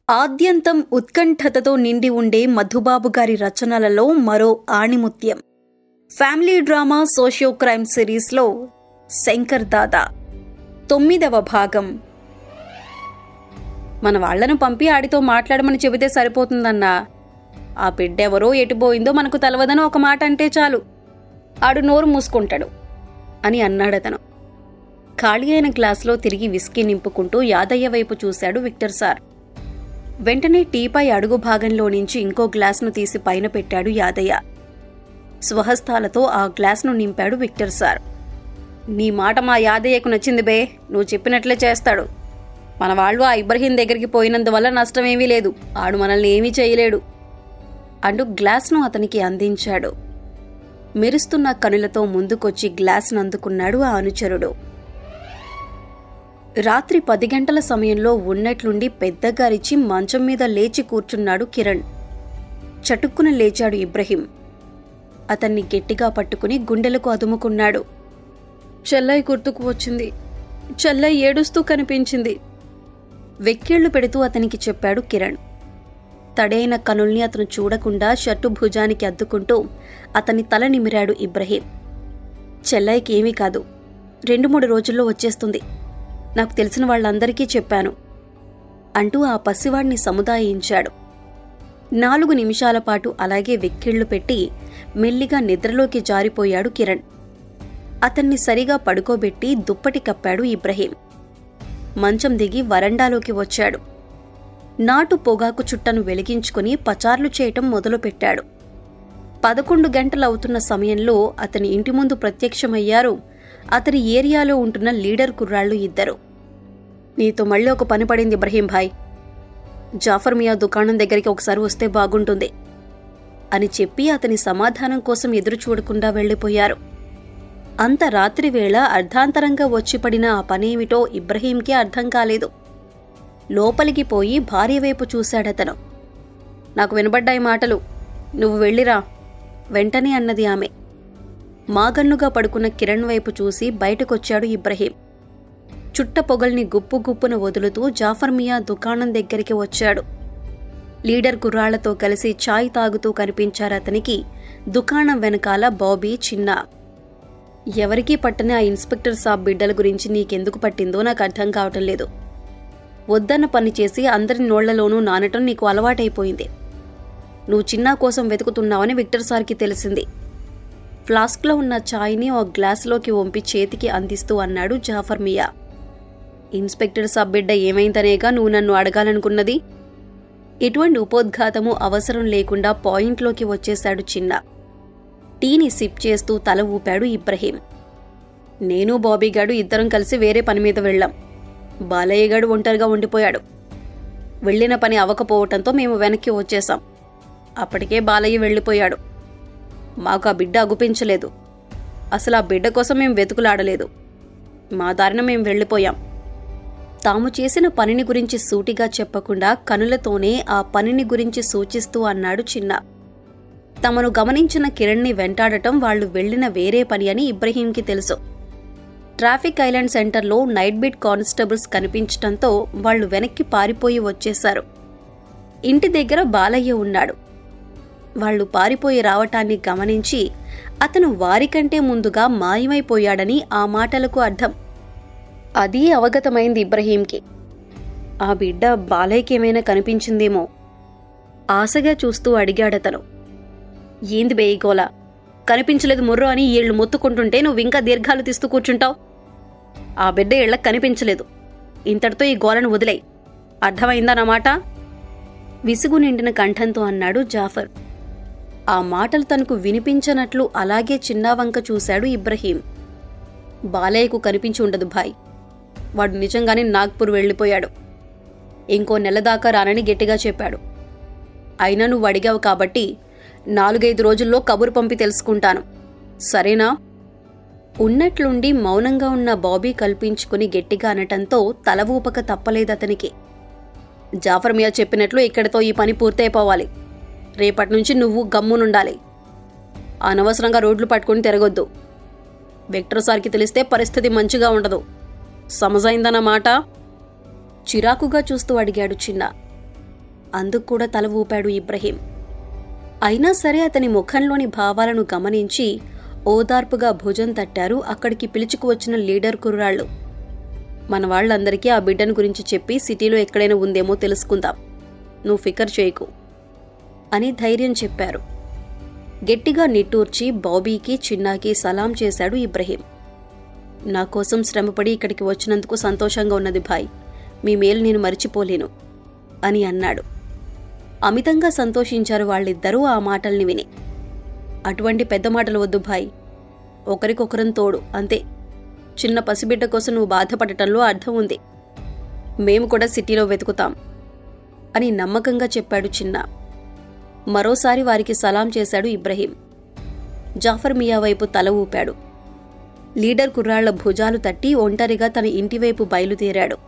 ఆద్యంతం ఉత్కంఠతతో నిండి ఉండే మధుబాబు గారి రచనలలో మరో ఆణిముత్యం ఫ్యామిలీ డ్రామా సోషియో క్రైమ్ సిరీస్లో శంకర్ దాదా తొమ్మిదవ భాగం మన వాళ్లను పంపి ఆడితో మాట్లాడమని చెబితే సరిపోతుందన్నా ఆ బిడ్డెవరో ఎటుపోయిందో మనకు తెలవదని ఒక మాట అంటే చాలు ఆడు నోరు మూసుకుంటాడు అని అన్నాడతను ఖాళీ అయిన గ్లాసులో తిరిగి విస్కీ నింపుకుంటూ యాదయ్య వైపు చూశాడు విక్టర్ సార్ వెంటనే టీపై అడుగు భాగంలో నుంచి ఇంకో గ్లాసును తీసి పైన పెట్టాడు యాదయ్య స్వహస్తాలతో ఆ గ్లాసును నింపాడు విక్టర్ సార్ నీ మాట మా యాదయ్యకు నచ్చింది బే నువ్వు చెప్పినట్లే చేస్తాడు మన వాళ్ళు ఆ ఇబ్రహీం దగ్గరికి పోయినందువల్ల నష్టమేమీ లేదు ఆడు మనల్ని ఏమీ చేయలేడు అంటూ గ్లాస్ను అతనికి అందించాడు మెరుస్తున్న కనులతో ముందుకొచ్చి గ్లాస్ను అందుకున్నాడు ఆ అనుచరుడు రాత్రి పది గంటల సమయంలో ఉన్నట్లుండి పెద్దగారిచి మంచం మీద లేచి కూర్చున్నాడు కిరణ్ చటుక్కున లేచాడు ఇబ్రహీం అతన్ని గట్టిగా పట్టుకుని గుండెలకు అదుముకున్నాడు చెల్లై గుర్తుకు వచ్చింది చెల్లై ఏడుస్తూ కనిపించింది వెక్కిళ్లు పెడుతూ అతనికి చెప్పాడు కిరణ్ తడైన కనుల్ని అతను చూడకుండా షర్టు భుజానికి అద్దుకుంటూ అతని తల నిమిరాడు ఇబ్రహీం చెల్లైకి ఏమీ కాదు రెండు మూడు రోజుల్లో వచ్చేస్తుంది నాకు తెలిసిన వాళ్ళందరికీ చెప్పాను అంటూ ఆ పసివాణ్ణి సముదాయించాడు నాలుగు నిమిషాల పాటు అలాగే వెక్కిళ్లు పెట్టి మెల్లిగా నిద్రలోకి జారిపోయాడు కిరణ్ అతన్ని సరిగా పడుకోబెట్టి దుప్పటి కప్పాడు ఇబ్రహీం మంచం దిగి వరండాలోకి వచ్చాడు నాటు పొగాకు చుట్టను వెలిగించుకుని పచార్లు చేయటం మొదలుపెట్టాడు పదకొండు గంటలవుతున్న సమయంలో అతని ఇంటి ముందు ప్రత్యక్షమయ్యారు అతని ఏరియాలో ఉంటున్న లీడర్ కుర్రాళ్ళు ఇద్దరు నీతో మళ్ళీ ఒక పని పడింది ఇబ్రహీం భాయ్ జాఫర్ మియా దుకాణం దగ్గరికి ఒకసారి వస్తే బాగుంటుంది అని చెప్పి అతని సమాధానం కోసం ఎదురు చూడకుండా వెళ్ళిపోయారు అంత రాత్రివేళ అర్ధాంతరంగా వచ్చి పడిన ఆ పనేమిటో ఇబ్రహీంకి అర్థం కాలేదు లోపలికి పోయి భార్య వైపు చూశాడతను నాకు వినబడ్డాయి మాటలు నువ్వు వెళ్ళిరా వెంటనే అన్నది ఆమె మాగన్నుగా పడుకున్న కిరణ్ వైపు చూసి బయటకొచ్చాడు ఇబ్రహీం చుట్ట పొగల్ని గుప్పు గుప్పున వదులుతూ జాఫర్ మియా దుకాణం దగ్గరికి వచ్చాడు లీడర్ కుర్రాళ్లతో కలిసి చాయ్ తాగుతూ కనిపించారతనికి దుకాణం వెనకాల బాబీ చిన్న ఎవరికీ పట్టని ఆ ఇన్స్పెక్టర్ సాబ్ బిడ్డల గురించి నీకెందుకు పట్టిందో నాకు అర్థం కావటం లేదు వద్దన్న పని చేసి అందరి నోళ్లలోనూ నానటం నీకు అలవాటైపోయింది నువ్వు చిన్నా కోసం వెతుకుతున్నావని విక్టర్ సార్కి తెలిసింది ఫ్లాస్క్లో ఉన్న ఛాయ్ని ఒక గ్లాసులోకి వంపి చేతికి అందిస్తూ అన్నాడు జాఫర్ మియా ఇన్స్పెక్టర్ సబ్ బిడ్డ ఏమైందనేగా నువ్వు నన్ను అడగాలనుకున్నది ఎటువంటి ఉపోద్ఘాతము అవసరం లేకుండా పాయింట్లోకి వచ్చేశాడు చిన్న టీని సిప్ చేస్తూ తల ఊపాడు ఇబ్రహీం నేను బాబీగాడు ఇద్దరం కలిసి వేరే పని మీద వెళ్ళాం బాలయ్యగాడు ఒంటరిగా ఉండిపోయాడు వెళ్ళిన పని అవ్వకపోవటంతో మేము వెనక్కి వచ్చేశాం అప్పటికే బాలయ్య వెళ్ళిపోయాడు మాకు ఆ బిడ్డ అగుపించలేదు అసలు ఆ బిడ్డ కోసం మేము వెతుకులాడలేదు మా దారిన మేము వెళ్ళిపోయాం తాము చేసిన పనిని గురించి సూటిగా చెప్పకుండా కనులతోనే ఆ పనిని గురించి సూచిస్తూ అన్నాడు చిన్న తమను గమనించిన కిరణ్ని వెంటాడటం వాళ్లు వెళ్లిన వేరే పని అని ఇబ్రహీంకి తెలుసు ట్రాఫిక్ ఐలాండ్ సెంటర్లో నైట్ బీట్ కానిస్టేబుల్స్ కనిపించటంతో వాళ్లు వెనక్కి పారిపోయి వచ్చేశారు ఇంటి దగ్గర బాలయ్య ఉన్నాడు వాళ్లు పారిపోయి రావటాన్ని గమనించి అతను వారికంటే ముందుగా మాయమైపోయాడని ఆ మాటలకు అర్థం అది అవగతమైంది ఇబ్రహీంకి ఆ బిడ్డ బాలయ్యకేమైనా కనిపించిందేమో ఆశగా చూస్తూ అడిగాడతను ఏంది బేయిగోల కనిపించలేదు ముర్రో అని ఏళ్ళు మొత్తుకుంటుంటే నువ్వు ఇంకా దీర్ఘాలు తీస్తూ కూర్చుంటావు ఆ బిడ్డ ఇళ్లకు కనిపించలేదు ఇంతటితో ఈ గోలను వదిలేయి అర్థమైందన్నమాట విసుగు నిండిన కంఠంతో అన్నాడు జాఫర్ ఆ మాటలు తనకు వినిపించనట్లు అలాగే చిన్నావంక చూశాడు ఇబ్రహీం బాలయ్యకు కనిపించి ఉండదు భాయ్ వాడు నిజంగానే నాగ్పూర్ వెళ్ళిపోయాడు ఇంకో నెల దాకా రానని గట్టిగా చెప్పాడు అయినా నువ్వు అడిగావు కాబట్టి నాలుగైదు రోజుల్లో కబురు పంపి తెలుసుకుంటాను సరేనా ఉన్నట్లుండి మౌనంగా ఉన్న బాబీ కల్పించుకుని గట్టిగా అనటంతో తల ఊపక తప్పలేదతనికి జాఫర్ మియా చెప్పినట్లు ఇక్కడితో ఈ పని పూర్తయిపోవాలి రేపటి నుంచి నువ్వు గమ్మునుండాలి అనవసరంగా రోడ్లు పట్టుకుని తిరగొద్దు విక్టర్ సార్కి తెలిస్తే పరిస్థితి మంచిగా ఉండదు సమజైందన్నమాట చిరాకుగా చూస్తూ అడిగాడు చిన్న అందుకు కూడా తల ఊపాడు ఇబ్రహీం అయినా సరే అతని ముఖంలోని భావాలను గమనించి ఓదార్పుగా భుజం తట్టారు అక్కడికి పిలుచుకు వచ్చిన లీడర్ కుర్రాళ్ళు మన వాళ్ళందరికీ ఆ బిడ్డను గురించి చెప్పి సిటీలో ఎక్కడైనా ఉందేమో తెలుసుకుందాం నువ్వు ఫికర్ చేయకు అని ధైర్యం చెప్పారు గట్టిగా నిట్టూర్చి బాబీకి చిన్నాకి సలాం చేశాడు ఇబ్రహీం నా కోసం శ్రమపడి ఇక్కడికి వచ్చినందుకు సంతోషంగా ఉన్నది భాయ్ మీ మేలు నేను మరిచిపోలేను అని అన్నాడు అమితంగా సంతోషించారు వాళ్ళిద్దరూ ఆ మాటల్ని విని అటువంటి పెద్ద మాటలు వద్దు భాయ్ ఒకరికొకరం తోడు అంతే చిన్న పసిబిడ్డ కోసం నువ్వు బాధపడటంలో అర్థం ఉంది మేము కూడా సిటీలో వెతుకుతాం అని నమ్మకంగా చెప్పాడు చిన్న మరోసారి వారికి సలాం చేశాడు ఇబ్రహీం జాఫర్ మియా వైపు తల ఊపాడు లీడర్ కుర్రాళ్ల భుజాలు తట్టి ఒంటరిగా తన ఇంటివైపు బయలుదేరాడు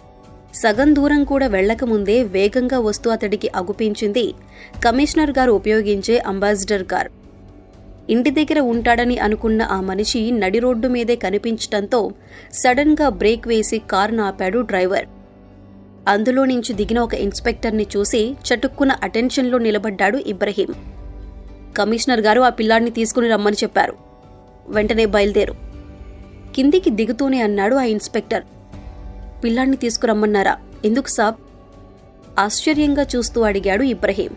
సగం దూరం కూడా వెళ్లకముందే వేగంగా వస్తూ అతడికి అగుపించింది కమిషనర్ గారు ఉపయోగించే అంబాసిడర్ కార్ ఇంటి దగ్గర ఉంటాడని అనుకున్న ఆ మనిషి నడి రోడ్డు మీదే కనిపించటంతో సడన్గా బ్రేక్ వేసి కారు ఆపాడు డ్రైవర్ అందులో నుంచి దిగిన ఒక ఇన్స్పెక్టర్ని చూసి చటుక్కున అటెన్షన్లో నిలబడ్డాడు ఇబ్రహీం కమిషనర్ గారు ఆ పిల్లాడిని తీసుకుని రమ్మని చెప్పారు వెంటనే బయలుదేరు కిందికి దిగుతూనే అన్నాడు ఆ ఇన్స్పెక్టర్ పిల్లాడిని తీసుకురమ్మన్నారా ఎందుకు సాబ్ ఆశ్చర్యంగా చూస్తూ అడిగాడు ఇబ్రహీం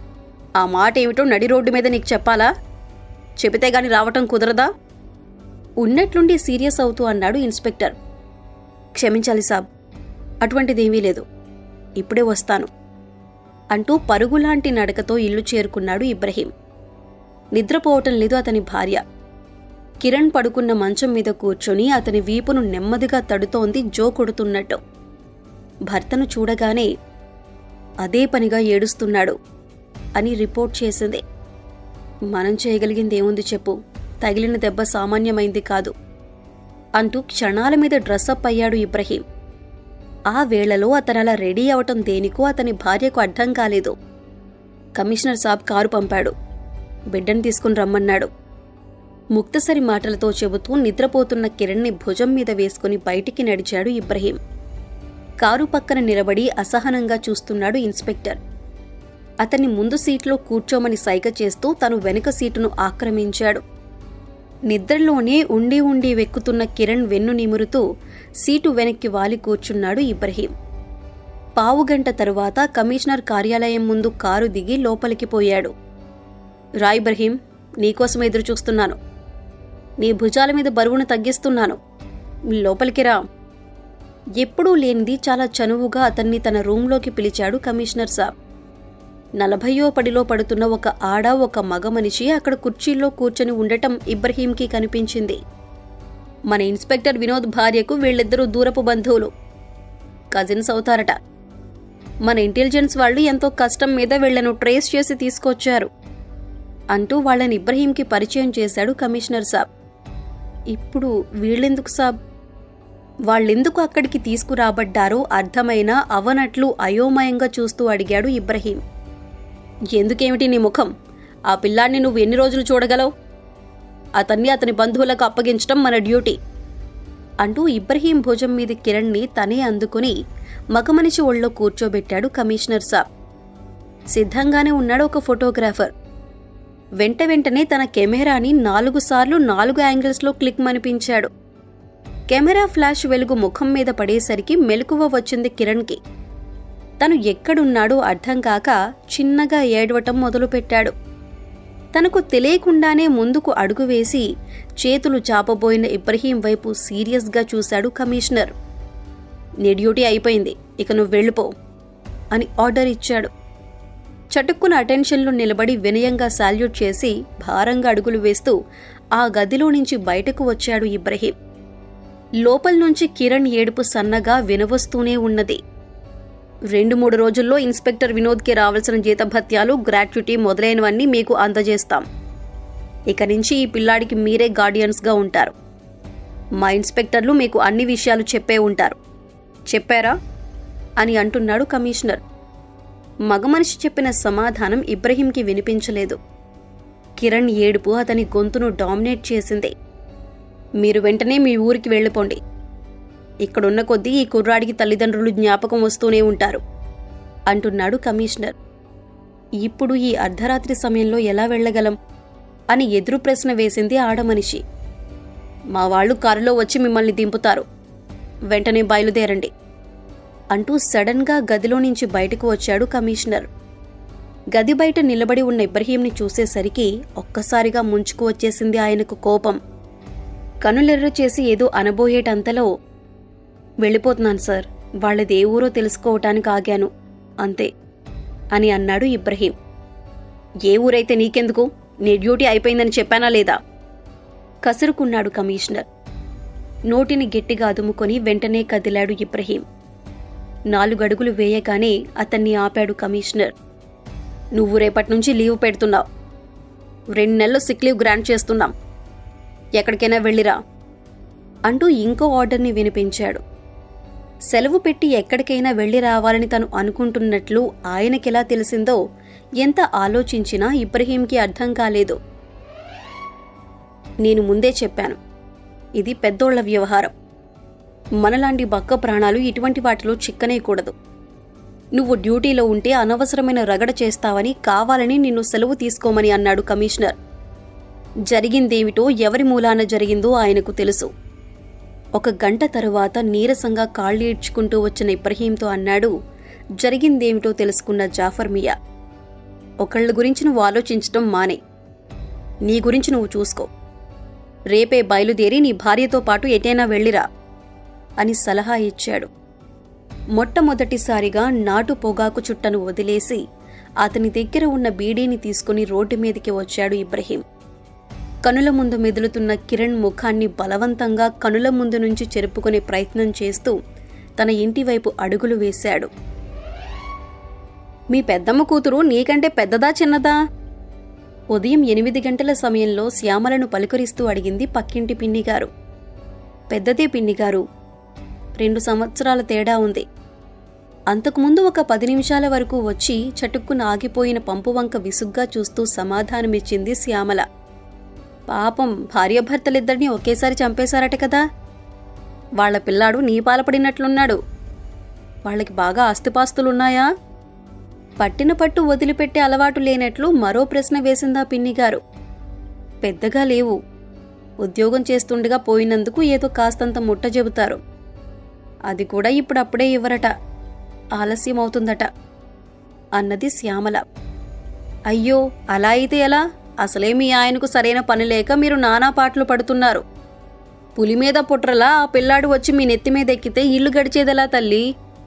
ఆ మాట ఏమిటో నడి రోడ్డు మీద నీకు చెప్పాలా చెబితే గాని రావటం కుదరదా ఉన్నట్లుండి సీరియస్ అవుతూ అన్నాడు ఇన్స్పెక్టర్ క్షమించాలి సాబ్ అటువంటిదేమీ లేదు ఇప్పుడే వస్తాను అంటూ పరుగులాంటి నడకతో ఇల్లు చేరుకున్నాడు ఇబ్రహీం నిద్రపోవటం లేదు అతని భార్య కిరణ్ పడుకున్న మంచం మీద కూర్చొని అతని వీపును నెమ్మదిగా తడుతోంది జో కొడుతున్నట్టు భర్తను చూడగానే అదే పనిగా ఏడుస్తున్నాడు అని రిపోర్ట్ చేసింది మనం చేయగలిగింది ఏముంది చెప్పు తగిలిన దెబ్బ సామాన్యమైంది కాదు అంటూ క్షణాల మీద డ్రెస్అప్ అయ్యాడు ఇబ్రహీం ఆ వేళలో అతను అలా రెడీ అవటం దేనికో అతని భార్యకు అర్థం కాలేదు కమిషనర్ సాబ్ కారు పంపాడు బిడ్డను తీసుకుని రమ్మన్నాడు ముక్తసరి మాటలతో చెబుతూ నిద్రపోతున్న కిరణ్ని భుజం మీద వేసుకుని బయటికి నడిచాడు ఇబ్రహీం కారు పక్కన నిలబడి అసహనంగా చూస్తున్నాడు ఇన్స్పెక్టర్ అతన్ని ముందు సీట్లో కూర్చోమని సైగ చేస్తూ తను వెనుక సీటును ఆక్రమించాడు నిద్రలోనే ఉండి ఉండి వెక్కుతున్న కిరణ్ వెన్ను నిమురుతూ సీటు వెనక్కి వాలి కూర్చున్నాడు ఇబ్రహీం పావుగంట తరువాత కమిషనర్ కార్యాలయం ముందు కారు దిగి లోపలికి పోయాడు రా ఇబ్రహీం నీకోసం ఎదురు చూస్తున్నాను నీ భుజాల మీద బరువును తగ్గిస్తున్నాను లోపలికి రా ఎప్పుడూ లేనిది చాలా చనువుగా అతన్ని తన రూంలోకి పిలిచాడు కమిషనర్ సాబ్ నలభయో పడిలో పడుతున్న ఒక ఆడ ఒక మగ మనిషి అక్కడ కుర్చీల్లో కూర్చొని ఉండటం ఇబ్రహీంకి కనిపించింది మన ఇన్స్పెక్టర్ వినోద్ భార్యకు వీళ్ళిద్దరూ దూరపు బంధువులు కజిన్స్ అవుతారట మన ఇంటెలిజెన్స్ వాళ్ళు ఎంతో కష్టం మీద వీళ్లను ట్రేస్ చేసి తీసుకొచ్చారు అంటూ వాళ్ళని ఇబ్రహీంకి పరిచయం చేశాడు కమిషనర్ సాబ్ ఇప్పుడు వీళ్ళెందుకు సాబ్ వాళ్ళెందుకు అక్కడికి తీసుకురాబడ్డారో అర్థమైన అవనట్లు అయోమయంగా చూస్తూ అడిగాడు ఇబ్రహీం ఎందుకేమిటి నీ ముఖం ఆ పిల్లాన్ని నువ్వు ఎన్ని రోజులు చూడగలవు అతన్ని అతని బంధువులకు అప్పగించడం మన డ్యూటీ అంటూ ఇబ్రహీం భుజం మీద కిరణ్ని తనే అందుకుని మగమనిషి ఒళ్ళో కూర్చోబెట్టాడు కమిషనర్ సాబ్ సిద్ధంగానే ఉన్నాడు ఒక ఫోటోగ్రాఫర్ వెంట వెంటనే తన కెమెరాని నాలుగు సార్లు నాలుగు యాంగిల్స్లో క్లిక్ మనిపించాడు కెమెరా ఫ్లాష్ వెలుగు ముఖం మీద పడేసరికి మెలకువ వచ్చింది కిరణ్కి తను ఎక్కడున్నాడో అర్థం కాక చిన్నగా ఏడవటం మొదలుపెట్టాడు తనకు తెలియకుండానే ముందుకు అడుగు వేసి చేతులు చాపబోయిన ఇబ్రహీం వైపు సీరియస్గా చూశాడు కమిషనర్ నీ డ్యూటీ అయిపోయింది ఇక నువ్వు వెళ్ళిపో అని ఆర్డర్ ఇచ్చాడు చటుక్కున అటెన్షన్లో నిలబడి వినయంగా సాల్యూట్ చేసి భారంగా అడుగులు వేస్తూ ఆ గదిలో నుంచి బయటకు వచ్చాడు ఇబ్రహీం లోపల నుంచి కిరణ్ ఏడుపు సన్నగా వినవస్తూనే ఉన్నది రెండు మూడు రోజుల్లో ఇన్స్పెక్టర్ వినోద్కి రావాల్సిన జీతభత్యాలు గ్రాట్యుటీ మొదలైనవన్నీ మీకు అందజేస్తాం ఇక నుంచి ఈ పిల్లాడికి మీరే గార్డియన్స్గా ఉంటారు మా ఇన్స్పెక్టర్లు మీకు అన్ని విషయాలు చెప్పే ఉంటారు చెప్పారా అని అంటున్నాడు కమిషనర్ మగమనిషి చెప్పిన సమాధానం ఇబ్రహీంకి వినిపించలేదు కిరణ్ ఏడుపు అతని గొంతును డామినేట్ చేసింది మీరు వెంటనే మీ ఊరికి వెళ్ళిపోండి ఇక్కడున్న కొద్దీ ఈ కుర్రాడికి తల్లిదండ్రులు జ్ఞాపకం వస్తూనే ఉంటారు అంటున్నాడు కమిషనర్ ఇప్పుడు ఈ అర్ధరాత్రి సమయంలో ఎలా వెళ్ళగలం అని ఎదురు ప్రశ్న వేసింది ఆడమనిషి మా వాళ్ళు కారులో వచ్చి మిమ్మల్ని దింపుతారు వెంటనే బయలుదేరండి అంటూ సడన్గా గదిలో నుంచి బయటకు వచ్చాడు కమిషనర్ గది బయట నిలబడి ఉన్న ఇబ్రహీంని చూసేసరికి ఒక్కసారిగా ముంచుకు వచ్చేసింది ఆయనకు కోపం కనులెర్ర చేసి ఏదో అనబోయేటంతలో వెళ్ళిపోతున్నాను సార్ వాళ్ళది ఏ ఊరో తెలుసుకోవటానికి ఆగాను అంతే అని అన్నాడు ఇబ్రహీం ఏ ఊరైతే నీకెందుకు నీ డ్యూటీ అయిపోయిందని చెప్పానా లేదా కసురుకున్నాడు కమిషనర్ నోటిని గట్టిగా అదుముకొని వెంటనే కదిలాడు ఇబ్రహీం నాలుగడుగులు వేయగానే అతన్ని ఆపాడు కమిషనర్ నువ్వు రేపటి నుంచి లీవ్ పెడుతున్నావు రెండు నెలలు సిక్ లీవ్ గ్రాంట్ చేస్తున్నాం ఎక్కడికైనా వెళ్ళిరా అంటూ ఇంకో ఆర్డర్ని వినిపించాడు సెలవు పెట్టి ఎక్కడికైనా వెళ్ళి రావాలని తను అనుకుంటున్నట్లు ఆయనకెలా తెలిసిందో ఎంత ఆలోచించినా ఇబ్రహీంకి అర్థం కాలేదు నేను ముందే చెప్పాను ఇది పెద్దోళ్ల వ్యవహారం మనలాంటి బక్క ప్రాణాలు ఇటువంటి వాటిలో చిక్కనేయకూడదు నువ్వు డ్యూటీలో ఉంటే అనవసరమైన రగడ చేస్తావని కావాలని నిన్ను సెలవు తీసుకోమని అన్నాడు కమిషనర్ జరిగిందేమిటో ఎవరి మూలాన జరిగిందో ఆయనకు తెలుసు ఒక గంట తరువాత నీరసంగా కాళ్ళు ఈడ్చుకుంటూ వచ్చిన ఇబ్రహీంతో అన్నాడు జరిగిందేమిటో తెలుసుకున్న జాఫర్ మియా ఒకళ్ళ గురించి నువ్వు ఆలోచించటం మానే నీ గురించి నువ్వు చూసుకో రేపే బయలుదేరి నీ భార్యతో పాటు ఎటైనా వెళ్ళిరా అని సలహా ఇచ్చాడు మొట్టమొదటిసారిగా నాటు పొగాకు చుట్టను వదిలేసి అతని దగ్గర ఉన్న బీడీని తీసుకుని రోడ్డు మీదకి వచ్చాడు ఇబ్రహీం కనుల ముందు మెదులుతున్న కిరణ్ ముఖాన్ని బలవంతంగా కనుల ముందు నుంచి చెరుపుకునే ప్రయత్నం చేస్తూ తన ఇంటి వైపు అడుగులు వేశాడు మీ పెద్దమ్మ కూతురు నీకంటే పెద్దదా చిన్నదా ఉదయం ఎనిమిది గంటల సమయంలో శ్యామలను పలుకరిస్తూ అడిగింది పక్కింటి పిన్నిగారు పెద్దదే పిన్నిగారు రెండు సంవత్సరాల తేడా ఉంది అంతకుముందు ఒక పది నిమిషాల వరకు వచ్చి చటుక్కున ఆగిపోయిన పంపు వంక విసుగ్గా చూస్తూ సమాధానమిచ్చింది శ్యామల పాపం భార్యాభర్తలిద్దరినీ ఒకేసారి చంపేశారట కదా వాళ్ళ పిల్లాడు నీ పాలపడినట్లున్నాడు వాళ్ళకి బాగా ఆస్తిపాస్తులున్నాయా పట్టిన పట్టు వదిలిపెట్టే అలవాటు లేనట్లు మరో ప్రశ్న వేసిందా పిన్నిగారు పెద్దగా లేవు ఉద్యోగం చేస్తుండగా పోయినందుకు ఏదో కాస్తంత ముట్ట చెబుతారు అది కూడా ఇప్పుడప్పుడే ఇవ్వరట ఆలస్యం అవుతుందట అన్నది శ్యామల అయ్యో అలా అయితే ఎలా అసలే మీ ఆయనకు సరైన పని లేక మీరు నానా పాటలు పడుతున్నారు పులి మీద పుట్రలా ఆ పిల్లాడు వచ్చి మీ నెత్తి మీద ఎక్కితే ఇల్లు గడిచేదెలా తల్లి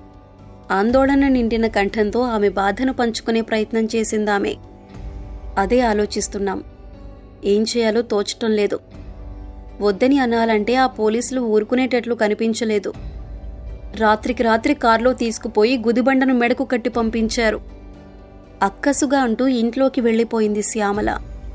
ఆందోళన నిండిన కంఠంతో ఆమె బాధను పంచుకునే ప్రయత్నం చేసిందామె అదే ఆలోచిస్తున్నాం ఏం చేయాలో తోచటం లేదు వద్దని అనాలంటే ఆ పోలీసులు ఊరుకునేటట్లు కనిపించలేదు రాత్రికి రాత్రి కారులో తీసుకుపోయి గుదిబండను మెడకు కట్టి పంపించారు అక్కసుగా అంటూ ఇంట్లోకి వెళ్ళిపోయింది శ్యామల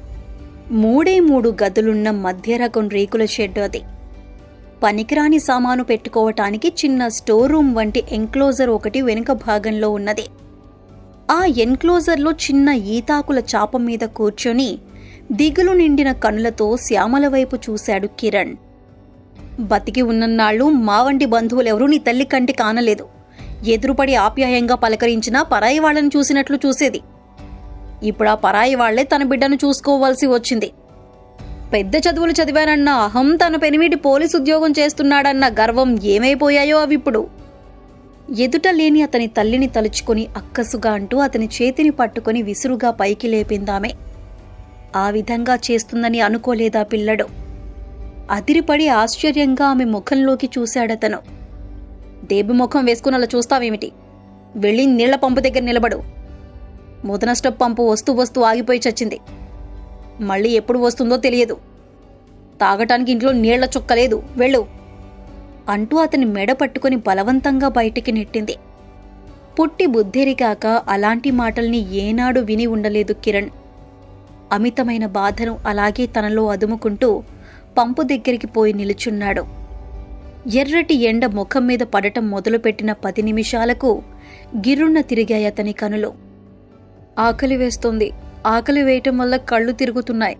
మూడే మూడు గదులున్న మధ్య రకం రేకుల షెడ్ అది పనికిరాని సామాను పెట్టుకోవటానికి చిన్న స్టోర్ రూమ్ వంటి ఎంక్లోజర్ ఒకటి వెనుక భాగంలో ఉన్నది ఆ ఎన్క్లోజర్లో చిన్న ఈతాకుల చాప మీద కూర్చొని దిగులు నిండిన కనులతో శ్యామల వైపు చూశాడు కిరణ్ బతికి ఉన్నన్నాళ్ళు మా వంటి బంధువులెవరూ నీ తల్లి కంటి కానలేదు ఎదురుపడి ఆప్యాయంగా పలకరించినా పరాయి వాళ్ళని చూసినట్లు చూసేది ఇప్పుడు ఆ పరాయి వాళ్లే తన బిడ్డను చూసుకోవాల్సి వచ్చింది పెద్ద చదువులు చదివానన్న అహం తన పెనిమిటి పోలీసు ఉద్యోగం చేస్తున్నాడన్న గర్వం ఏమైపోయాయో అవిప్పుడు ఎదుట లేని అతని తల్లిని తలుచుకొని అక్కసుగా అంటూ అతని చేతిని పట్టుకొని విసురుగా పైకి లేపిందామె ఆ విధంగా చేస్తుందని అనుకోలేదా పిల్లడు అదిరిపడి ఆశ్చర్యంగా ఆమె ముఖంలోకి చూశాడతను దేబి ముఖం వేసుకుని అలా చూస్తావేమిటి వెళ్ళి నీళ్ల పంపు దగ్గర నిలబడు ముదనష్ట పంపు వస్తూ వస్తూ ఆగిపోయి చచ్చింది మళ్ళీ ఎప్పుడు వస్తుందో తెలియదు తాగటానికి ఇంట్లో నీళ్ల చుక్క లేదు వెళ్ళు అంటూ అతని మెడ పట్టుకుని బలవంతంగా బయటికి నెట్టింది పుట్టి బుద్ధిరిగాక అలాంటి మాటల్ని ఏనాడు విని ఉండలేదు కిరణ్ అమితమైన బాధను అలాగే తనలో అదుముకుంటూ పంపు దగ్గరికి పోయి నిలుచున్నాడు ఎర్రటి ఎండ ముఖం మీద పడటం మొదలుపెట్టిన పది నిమిషాలకు గిర్రున్న తిరిగాయి అతని కనులు ఆకలి వేస్తోంది ఆకలి వేయటం వల్ల కళ్ళు తిరుగుతున్నాయి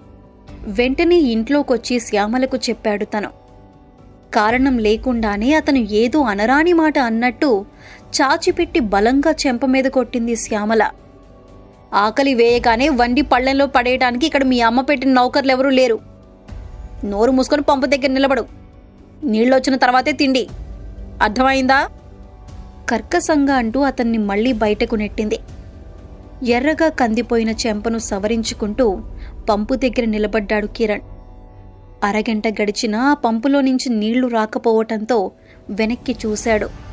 వెంటనే ఇంట్లోకొచ్చి శ్యామలకు చెప్పాడు తను కారణం లేకుండానే అతను ఏదో అనరాని మాట అన్నట్టు చాచిపెట్టి బలంగా చెంప మీద కొట్టింది శ్యామల ఆకలి వేయగానే వండి పళ్ళెంలో పడేయడానికి ఇక్కడ మీ అమ్మ పెట్టిన నౌకర్లు ఎవరూ లేరు నోరు మూసుకొని పంపు దగ్గర నిలబడు నీళ్ళొచ్చిన తర్వాతే తిండి అర్థమైందా కర్కసంగా అంటూ అతన్ని మళ్ళీ బయటకు నెట్టింది ఎర్రగా కందిపోయిన చెంపను సవరించుకుంటూ పంపు దగ్గర నిలబడ్డాడు కిరణ్ అరగంట గడిచినా ఆ పంపులో నుంచి నీళ్లు రాకపోవటంతో వెనక్కి చూశాడు